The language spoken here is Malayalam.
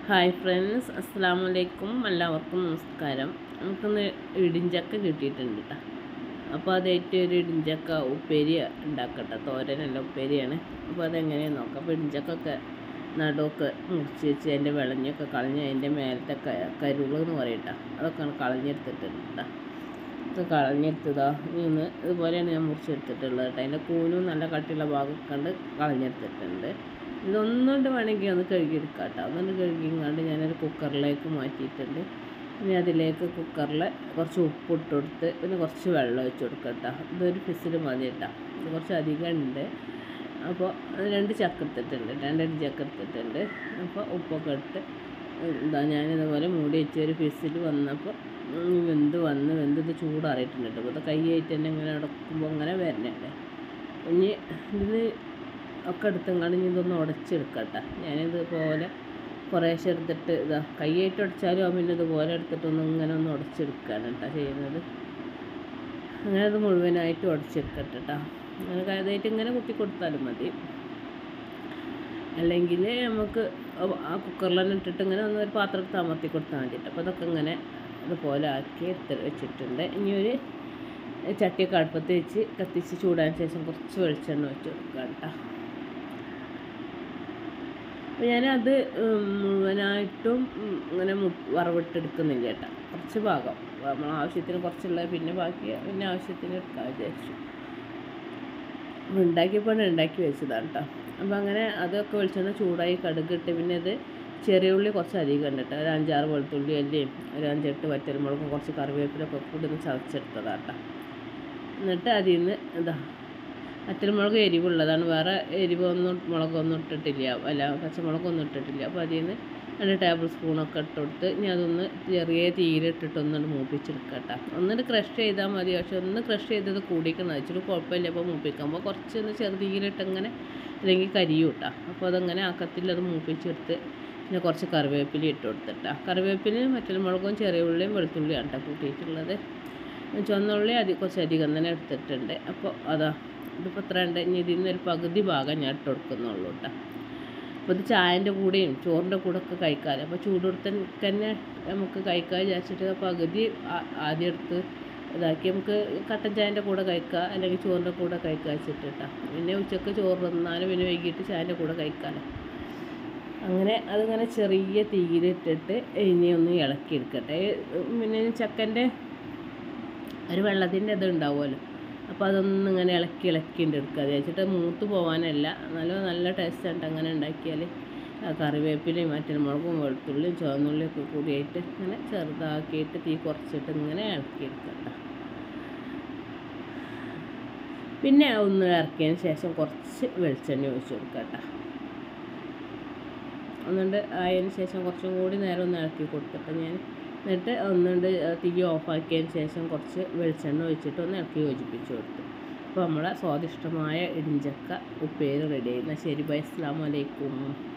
ഹായ് ഫ്രണ്ട്സ് അസ്സാം വലൈക്കും എല്ലാവർക്കും നമസ്കാരം നമുക്കിന്ന് ഇടിഞ്ചക്ക കിട്ടിയിട്ടുണ്ട് കേട്ടോ അപ്പോൾ അതായിട്ട് ഒരു ഇടിഞ്ചക്ക ഉപ്പേരി ഉണ്ടാക്കട്ടെ തോരനല്ല ഉപ്പേരിയാണ് അപ്പോൾ അതെങ്ങനെയാണ് നോക്കാം അപ്പോൾ ഇടിഞ്ചക്കൊക്കെ നടുവൊക്കെ മുറിച്ച് വെച്ച് അതിൻ്റെ വിളഞ്ഞൊക്കെ കളഞ്ഞ് അതിൻ്റെ മേലത്തെ ക കരുള് എന്ന് പറയട്ടോ അതൊക്കെ കളഞ്ഞെടുത്തിട്ടുണ്ട് കേട്ടോ ഇത് കളഞ്ഞെടുത്തതാ ഇന്ന് ഇതുപോലെയാണ് ഞാൻ മുറിച്ചെടുത്തിട്ടുള്ളത് കേട്ടോ അതിൻ്റെ കൂനും നല്ല കട്ടിയുള്ള ഭാഗമൊക്കെ കണ്ട് കളഞ്ഞെടുത്തിട്ടുണ്ട് ഇതൊന്നുകൊണ്ട് വേണമെങ്കിൽ ഒന്ന് കഴുകിയെടുക്കാം കേട്ടോ ഒന്നുകൊണ്ട് കഴുകിങ്ങാണ്ട് ഞാനൊരു കുക്കറിലേക്ക് മാറ്റിയിട്ടുണ്ട് ഇനി അതിലേക്ക് കുക്കറിൽ കുറച്ച് ഉപ്പിട്ട് കൊടുത്ത് പിന്നെ കുറച്ച് വെള്ളം ഒഴിച്ച് കൊടുക്കാം കേട്ടോ ഇതൊരു ഫിസിൽ മതി കേട്ടോ ഇത് കുറച്ച് അധികം ഉണ്ട് അപ്പോൾ രണ്ട് ചക്ക എടുത്തിട്ടുണ്ട് രണ്ടടി ചക്ക എടുത്തിട്ടുണ്ട് അപ്പോൾ ഉപ്പൊക്കെ ഇട്ട് എന്താ ഞാനിതുപോലെ മൂടി വെച്ച് ഒരു ഫിസിൽ വന്നപ്പോൾ വെന്ത് വന്ന് വെന്ത് ഇത് ചൂടാറിയിട്ടുണ്ട് കേട്ടോ അപ്പോൾ ഇത് കൈയായിട്ട് തന്നെ ഇങ്ങനെ അടക്കുമ്പോൾ അങ്ങനെ വരണേ ഇനി ഇതിന് ഒക്കെ എടുത്തെങ്ങാണ്ട് ഇനി ഇതൊന്ന് ഉടച്ചെടുക്കട്ടെ ഞാനിതുപോലെ കുറേശ്ശെ എടുത്തിട്ട് ഇതാ കൈയായിട്ട് ഉടച്ചാലും ആ പിന്നെ ഇതുപോലെ എടുത്തിട്ടൊന്ന് ഇങ്ങനെ ഒന്ന് ഉടച്ചെടുക്കുകയാണ് കേട്ടോ ചെയ്യുന്നത് അങ്ങനെ അത് മുഴുവനായിട്ട് ഉടച്ചെടുക്കട്ടെ കേട്ടോ അങ്ങനെ കയതായിട്ട് ഇങ്ങനെ കുത്തി കൊടുത്താലും മതി അല്ലെങ്കിൽ നമുക്ക് ആ കുക്കറിൽ തന്നെ ഇട്ടിട്ട് ഇങ്ങനെ ഒന്ന് ഒരു പാത്രത്തിൽ അമർത്തി കൊടുത്താൽ മതി അപ്പോൾ അതൊക്കെ ഇങ്ങനെ ഇതുപോലെ ആക്കി എടുത്ത് വെച്ചിട്ടുണ്ട് ഇനി ഒരു ചട്ടിയൊക്കെ അടുപ്പത്ത് വെച്ച് കത്തിച്ച് ചൂടാൻ ശേഷം കുറച്ച് വെളിച്ചെണ്ണ വെച്ച് കൊടുക്കാം കേട്ടോ അപ്പോൾ ഞാനത് മുഴുവനായിട്ടും ഇങ്ങനെ വറവിട്ടെടുക്കുന്നില്ല കേട്ടോ കുറച്ച് ഭാഗം നമ്മൾ ആവശ്യത്തിന് കുറച്ചുള്ള പിന്നെ ബാക്കി പിന്നെ ആവശ്യത്തിന് എടുക്കാൻ വിചാരിച്ചു ഉണ്ടാക്കിയപ്പോൾ ഉണ്ടാക്കി വെച്ചതാണ് കേട്ടോ അപ്പോൾ അങ്ങനെ അതൊക്കെ വെളിച്ചെണ്ണ ചൂടായി കടുകിട്ട് പിന്നെ അത് ചെറിയ ഉള്ളി കുറച്ച് അധികം ഉണ്ട് കേട്ടോ ഒരു അഞ്ചാറ് വെളുത്തുള്ളി അല്ലേയും ഒരു അഞ്ചെട്ട് വറ്റൽമുളകും കുറച്ച് കറിവേപ്പിലൊക്കെ കൂടി ഒന്ന് ചതച്ചെടുത്തതാണ് കേട്ടോ എന്നിട്ട് അതിൽ നിന്ന് എന്താ വറ്റൽമുളക് എരിവുള്ളതാണ് വേറെ എരിവൊന്നും മുളകൊന്നും ഇട്ടിട്ടില്ല അല്ല പച്ചമുളകൊന്നും ഇട്ടിട്ടില്ല അപ്പോൾ അതിൽ നിന്ന് രണ്ട് ടേബിൾ സ്പൂണൊക്കെ ഇട്ട് കൊടുത്ത് ഇനി അതൊന്ന് ചെറിയ തീയിലിട്ടിട്ട് ഒന്നുകൊണ്ട് മൂപ്പിച്ചെടുക്കട്ടെ ഒന്നിട്ട് ക്രഷ് ചെയ്താൽ മതി പക്ഷെ ഒന്ന് ക്രഷ് ചെയ്തത് കൂടിക്കണം ഇച്ചിരി കുഴപ്പമില്ല അപ്പോൾ മൂപ്പിക്കുമ്പോൾ കുറച്ചൊന്ന് ചെറുതീയിലിട്ട് ഇങ്ങനെ അല്ലെങ്കിൽ കരിയും ഇട്ടാ അപ്പോൾ അതങ്ങനെ ആക്കത്തിൽ അത് മൂപ്പിച്ചെടുത്ത് പിന്നെ കുറച്ച് കറിവേപ്പില ഇട്ട് കൊടുത്തിട്ടാ കറിവേപ്പിലയും വറ്റൽമുളകും ചെറിയ ഉള്ളിയും വെളുത്തുള്ളിയാണ് കേട്ടോ കൂട്ടിയിട്ടുള്ളത് ചുവന്നുള്ളി അതി കുറച്ചധികം തന്നെ എടുത്തിട്ടുണ്ട് അപ്പോൾ അതാ ഇതിപ്പോൾ എത്ര ഉണ്ട് ഇനി ഇതിൽ നിന്നൊരു പകുതി ഭാഗം ഞാൻ ഇട്ട് കൊടുക്കുന്നുള്ളൂ കേട്ടോ അപ്പോൾ ഇത് ചായൻ്റെ കൂടെയും ചോറിൻ്റെ കൂടെ ഒക്കെ കഴിക്കാമല്ലോ അപ്പോൾ ചൂടുകൊടുത്ത തന്നെ നമുക്ക് കഴിക്കാൻ വിചാരിച്ചിട്ട് പകുതി ആദ്യം എടുത്ത് ഇതാക്കി നമുക്ക് കട്ടൻ ചായൻ്റെ കൂടെ കഴിക്കുക അല്ലെങ്കിൽ ചോറിൻ്റെ കൂടെ കഴിക്കുക വെച്ചിട്ട് കേട്ടോ പിന്നെ ഉച്ചക്ക് ചോറ് തിന്നാലും പിന്നെ വൈകിട്ട് ചായൻ്റെ കൂടെ കഴിക്കാമല്ലോ അങ്ങനെ അതിങ്ങനെ ചെറിയ തീയിലിട്ടിട്ട് ഇനി ഒന്ന് ഇളക്കി എടുക്കട്ടെ പിന്നെ ചക്കൻ്റെ ഒരു വെള്ളത്തിൻ്റെ ഇത് ഉണ്ടാവുമല്ലോ അപ്പോൾ അതൊന്നും ഇങ്ങനെ ഇളക്കി ഇളക്കിണ്ട് എടുക്കുക അത് വെച്ചിട്ട് മൂത്ത് പോകാനല്ല നല്ല നല്ല ടേസ്റ്റ് ഉണ്ട് അങ്ങനെ ഉണ്ടാക്കിയാൽ കറിവേപ്പിലയും മറ്റൽമുളകും വെളുത്തുള്ളിയും ചുവന്നുള്ളിയും ഒക്കെ കൂടിയായിട്ട് ഇങ്ങനെ ചെറുതാക്കിയിട്ട് തീ കുറച്ചിട്ട് ഇങ്ങനെ ഇളക്കിയെടുക്കണ്ട പിന്നെ ഒന്ന് ഇറക്കിയതിന് ശേഷം കുറച്ച് വെളിച്ചെണ്ണ ഒഴിച്ച് കൊടുക്കട്ടോ ഒന്നുകൊണ്ട് അതിന് ശേഷം കുറച്ചും കൂടി നേരം ഒന്ന് ഇളക്കി കൊടുത്തിട്ട് ഞാൻ എന്നിട്ട് ഒന്നുകൊണ്ട് തീ ഓഫാക്കിയതിന് ശേഷം കുറച്ച് വെളിച്ചെണ്ണ ഒഴിച്ചിട്ട് ഒന്ന് ഇളക്കി യോജിപ്പിച്ച് കൊടുത്തു അപ്പോൾ നമ്മളെ സ്വാദിഷ്ടമായ ഇടിഞ്ചക്ക ഉപ്പേര് റെഡി ആയി എന്നാൽ ശരി ബൈ അസ്സാം വലൈക്കും